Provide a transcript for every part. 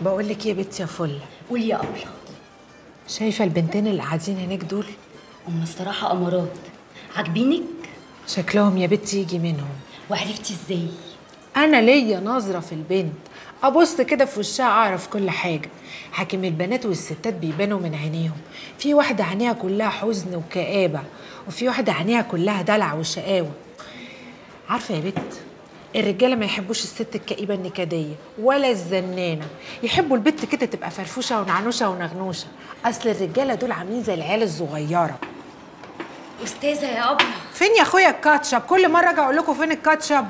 بقول لك يا بنتي يا فل قولي يا أبلة شايفه البنتين اللي قاعدين هناك دول أم الصراحة أمارات عاجبينك شكلهم يا بنتي يجي منهم وعرفتي إزاي انا ليا نظره في البنت ابص كده في وشها اعرف كل حاجه حاكم البنات والستات بيبانوا من عينيهم في واحده عينيها كلها حزن وكآبه وفي واحده عينيها كلها دلع وشقاوه عارفه يا بنت الرجاله ما يحبوش الست الكئيبه النكديه ولا الزنانه يحبوا البت كده تبقى فرفوشه ونعنوشه ونغنوشه اصل الرجاله دول عاملين زي العيال الصغيره أستاذة يا أبلة فين يا اخويا الكاتشب كل مره اجي اقول لكم فين الكاتشب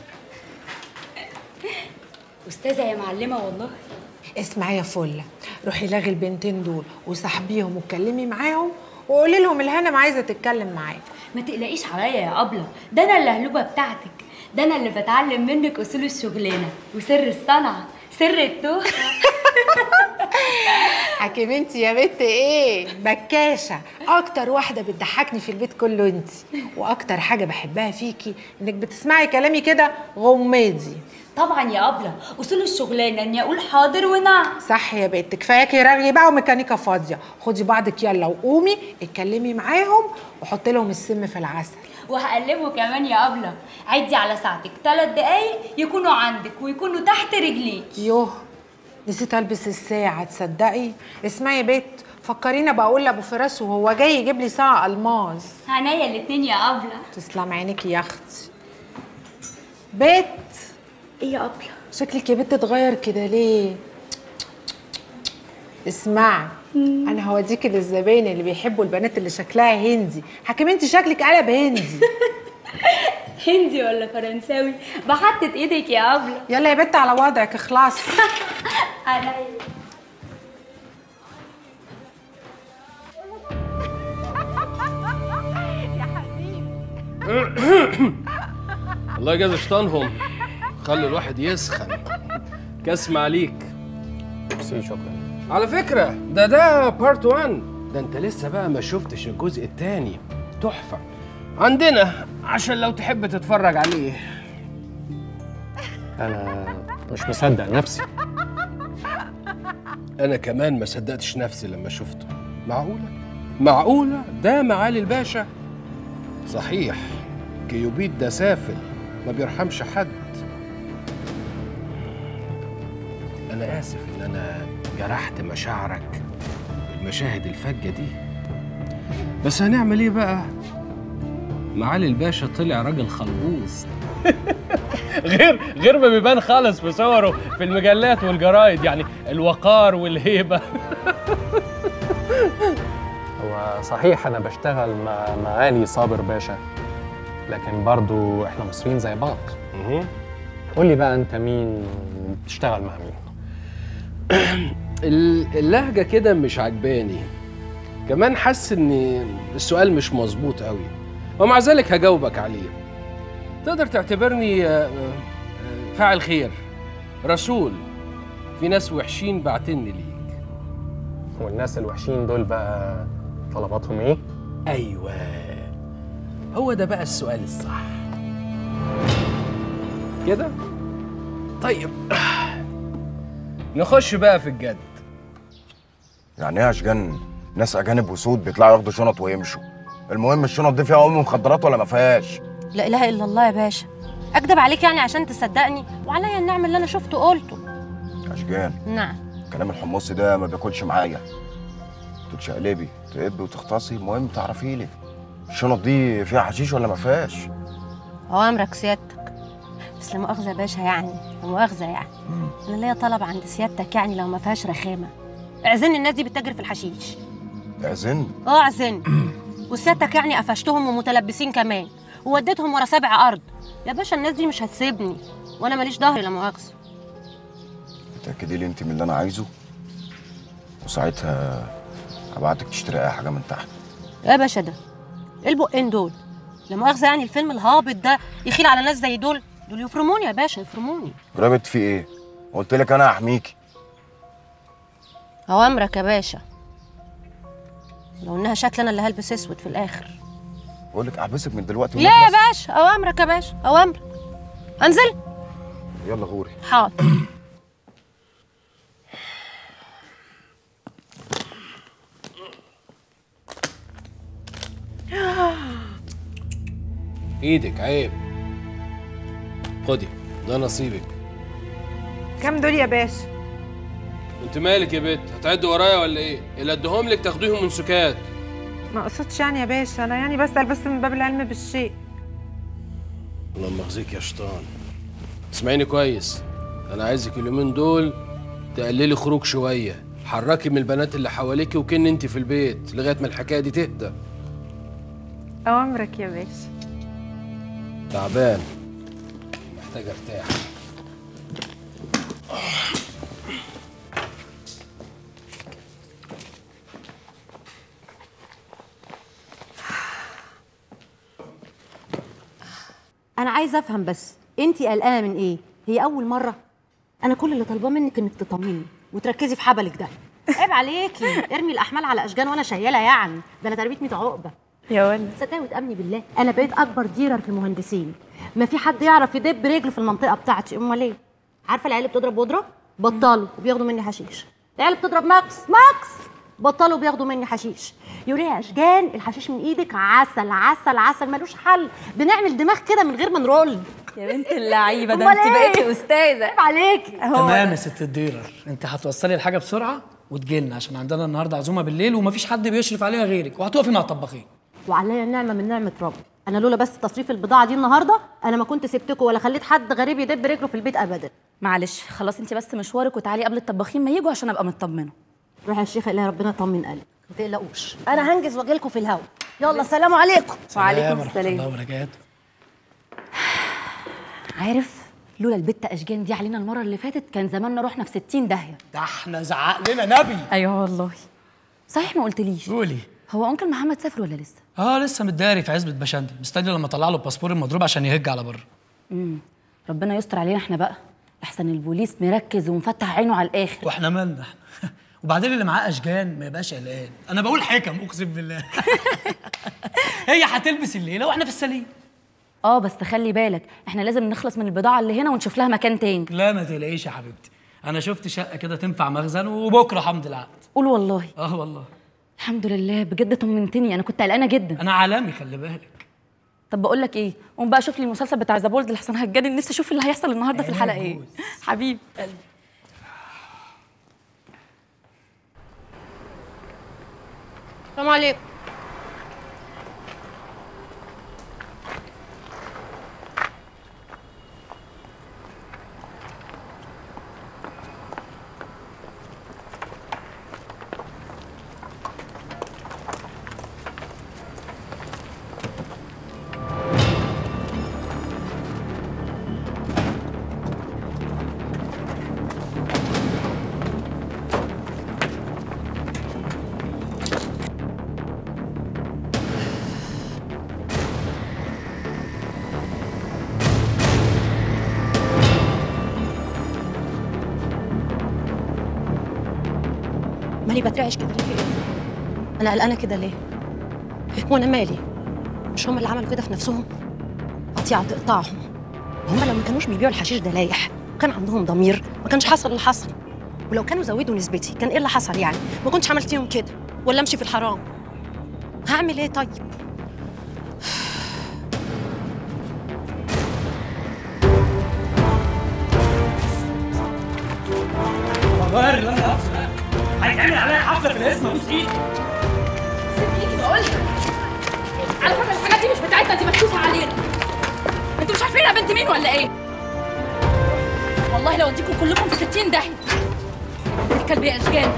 أستاذة يا معلمة والله اسمعي يا فله روحي لاغي البنتين دول وصاحبيهم واتكلمي معاهم وقولي لهم الهانم عايزه تتكلم معاك ما تقلقيش عليا يا أبلة ده أنا اللهلوبة بتاعتك ده أنا اللي بتعلم منك أصول الشغلانة وسر الصنعة سر التوه حكيم انت يا بنت ايه بكاشه اكتر واحده بتضحكني في البيت كله انت واكتر حاجه بحبها فيكي انك بتسمعي كلامي كده غماضي طبعا يا أبلة أصول الشغلانة إني أقول حاضر ونعم صح يا بنت كفاياكي رغي بقى وميكانيكا فاضيه خدي بعضك يلا وقومي اتكلمي معاهم وحطي لهم السم في العسل وهقلبه كمان يا أبلة عدي على ساعتك ثلاث دقايق يكونوا عندك ويكونوا تحت رجليك يوه نسيت البس الساعه تصدقي اسمعي يا بنت فكرينا بقول لابو فراس وهو جاي يجيب لي ساعه الماظ عينيا الاتنين يا أبلة تسلم عينك يا اختي بت إيه يا أبلة شكلك يا بت اتغير كده ليه اسمعي انا هوديكي للزباين اللي بيحبوا البنات اللي شكلها هندي حكيم انت شكلك قلب هندي هندي ولا فرنساوي بحطت ايدك يا أبلة يلا يا بت على وضعك اخلاص عينيا الله يجازي شيطانهم خلوا الواحد يسخن كسم عليك ميرسي شكرا على فكرة ده ده بارت 1 ده انت لسه بقى ما شفتش الجزء الثاني تحفة عندنا عشان لو تحب تتفرج عليه انا مش مصدق نفسي انا كمان ما صدقتش نفسي لما شفته معقولة معقولة ده معالي الباشا صحيح كيوبيد ده سافل ما بيرحمش حد انا اسف ان انا جرحت مشاعرك بالمشاهد الفجة دي بس هنعمل ايه بقى معالي الباشا طلع راجل خلبوص غير غير ما بيبان خالص في صوره في المجلات والجرايد يعني الوقار والهيبه هو صحيح انا بشتغل مع معالي صابر باشا لكن برضو احنا مصريين زي بعض قول لي بقى انت مين بتشتغل مع مين ال- اللهجه كده مش عجباني كمان حاسس ان السؤال مش مظبوط قوي ومع ذلك هجاوبك عليه تقدر تعتبرني آه، آه، فاعل خير رسول في ناس وحشين بعتني ليك والناس الوحشين دول بقى طلباتهم ايه ايوه هو ده بقى السؤال الصح كده طيب نخش بقى في الجد يعني ايه اشجان ناس اجانب وسود بيطلعوا ياخدوا شنط ويمشوا المهم الشنط دي فيها ام مخدرات ولا ما فيهاش لا اله الا الله يا باشا اكدب عليك يعني عشان تصدقني وعليا النعم اللي انا شفته قلته اشجان نعم كلام الحمصي ده ما بياكلش معايا تتشقلبي تقبي وتختصي المهم تعرفي لي الشنط دي فيها حشيش ولا ما فيهاش اوامرك سيادتك بس لا مؤاخذه يا باشا يعني لا مؤاخذه يعني انا ليا طلب عند سيادتك يعني لو ما فيهاش رخامه اعزني الناس دي بتتاجر في الحشيش اذن اه اعزني وسيادتك يعني قفشتهم ومتلبسين كمان ووديتهم ورا سبع ارض يا باشا الناس دي مش هتسيبني وانا ماليش ظهر لا مؤاخذه تاكدي لي انت من اللي انا عايزه وساعتها هبعتك تشتري اي حاجه من تحت يا باشا ده ايه البقين دول لا مؤاخذه يعني الفيلم الهابط ده يخيل على ناس زي دول دول يفرموني يا باشا يفرموني جربت في ايه قلت لك انا هحميكي اوامرك يا باشا لو انها شكل انا اللي هلبس اسود في الاخر بقول لك احبسك من دلوقتي لا يا ونخلص. باشا اوامرك يا باشا اوامرك انزل يلا غوري حاضر ايدك عيب خدي ده نصيبك كام دول يا باشا انت مالك يا بت هتعد ورايا ولا ايه اللي اديهم لك تاخديهم من سكات ما قصدتش يعني يا باشا انا يعني بسأل بس من باب العلم بالشيء اللهم يخزيك يا شيطان اسمعيني كويس انا عايزك اليومين دول تقللي خروج شويه حركي من البنات اللي حواليكي وكن انت في البيت لغايه ما الحكايه دي تهدى اوامرك يا باشا تعبان محتاج ارتاح انا عايزه افهم بس انت قلقانه من ايه هي اول مره انا كل اللي طالباه منك انك تطمني وتركزي في حبلك ده عيب عليكي ارمي الاحمال على اشجان وانا شياله يعني ده انا تربيت 100 عقبه يا ولد صدقني وتامني بالله انا بقيت اكبر ديلر في المهندسين ما في حد يعرف يدب رجله في المنطقه بتاعتي امال ايه عارفه العيال اللي بتضرب بودره بطلوا وبياخدوا مني حشيش العيال اللي بتضرب ماكس ماكس بطلوا بياخدوا مني حشيش يوريها يا اشجان الحشيش من ايدك عسل عسل عسل ملوش حل بنعمل دماغ كده من غير ما نرول يا بنت اللعيبه ده أمال أنت بقيتي استاذه عيب عليكي تمام يا ست الديرر انت هتوصلي الحاجه بسرعه وتجيلنا عشان عندنا النهارده عزومه بالليل ومفيش حد بيشرف عليها غيرك وهتقفي مع الطباخين وعليا النعمه من نعمه ربي انا لولا بس تصريف البضاعه دي النهارده انا ما كنت سبتكم ولا خليت حد غريب يدب رجله في البيت ابدا معلش خلاص انت بس مشوارك وتعالي قبل الطباخين ما يجوا عشان ابقى مطمنه روح يا شيخه الله ربنا يطمن قلبك ما تقلقوش انا هنجز واجي لكم في الهوا يلا سلام عليكم سلام ورحمه الله وبركاته عارف لولا البت اشجان دي علينا المره اللي فاتت كان زماننا رحنا في 60 داهيه ده احنا زعق لنا نبي ايوه والله صحيح ما قلتليش قولي هو انكل محمد سافر ولا لسه اه لسه متداري في عزبه بشندي مستني لما اطلع له الباسبور المضروب عشان يهج على بره امم ربنا يستر علينا احنا بقى احسن البوليس مركز ومفتح عينه على الاخر واحنا مالنا احنا وبعدين اللي معاه اشجان ما يبقاش قلقان انا بقول حكم اقسم بالله هي هتلبس الليله واحنا في السليم اه بس خلي بالك احنا لازم نخلص من البضاعه اللي هنا ونشوف لها مكان تاني لا ما تقلقيش يا حبيبتي انا شفت شقه كده تنفع مخزن وبكره حمد العقد قول والله اه والله الحمد لله بجد طمنتني انا كنت قلقانه جدا انا عالمي خلي بالك طب بقول لك ايه قوم بقى شوف لي المسلسل بتاع ذا بولد لحسن هتجنن نفسي اشوف اللي هيحصل النهارده في الحلقه ايه حبيبي السلام عليكم مالي بترعش كده ليه في ايه؟ انا قلقانه كده ليه؟ وانا مالي؟ مش هم اللي عملوا كده في نفسهم؟ قطيعه تقطعهم هم لو ما كانوش بيبيعوا الحشيش ده لايح وكان عندهم ضمير ما كانش حصل اللي حصل ولو كانوا زودوا نسبتي كان ايه اللي حصل يعني؟ ما كنتش عملت فيهم كده ولا امشي في الحرام هعمل ايه طيب؟ والله اللي انا هيتعمل عليا حفله في الاسم ابوس ايدي على فكره الحاجات دي مش بتاعتنا دي مكتوبه علينا انتوا مش عارفين انا بنت مين ولا ايه والله لو اديكم كلكم في 60 داهيه الكلب يا اشجان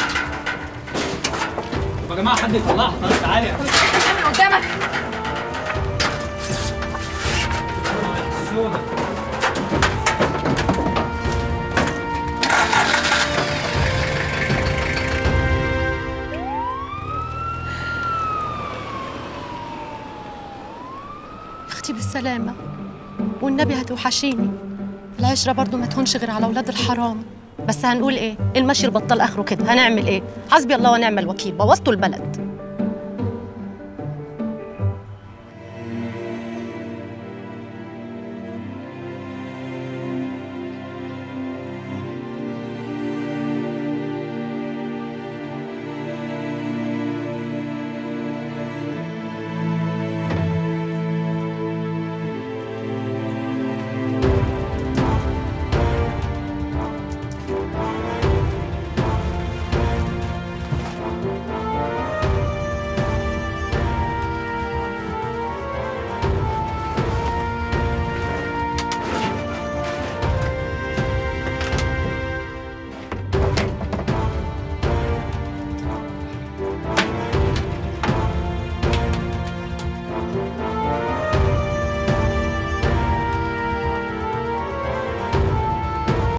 يا جماعه حد يطلعها طيب تعالي انت مش عارف من قدامك اختي بالسلامة والنبي هتوحشيني العشرة برضو ما تهونش غير على أولاد الحرام بس هنقول إيه المشي البطال آخره كده هنعمل إيه حسبي الله ونعم الوكيل بوظتوا البلد